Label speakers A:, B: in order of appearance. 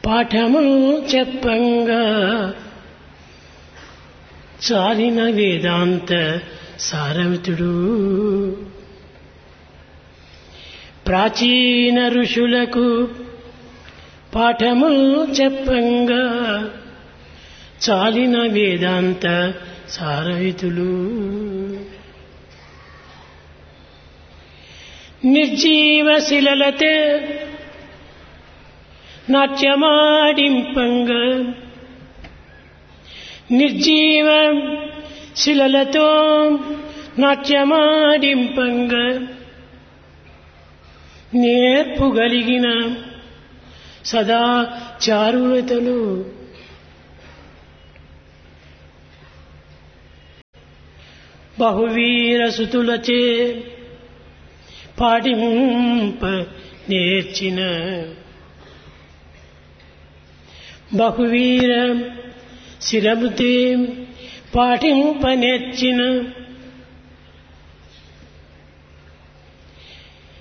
A: పాఠము చెప్పంగా చాలిన వేదాంత సారమితుడు ప్రాచీన ఋషులకు పాఠము చెప్పంగా చాలిన వేదాంత సారహితులు నిర్జీవ శిలలతే నాట్యమాడింపంగా నిర్జీవ శిలలతో నాట్యమాడింపంగా నేర్పుగలిగిన సదా చారులతలు బహువీర సుతులచే పాడింప నేర్చిన బహువీర శిరముతే పాటింప నేర్చిన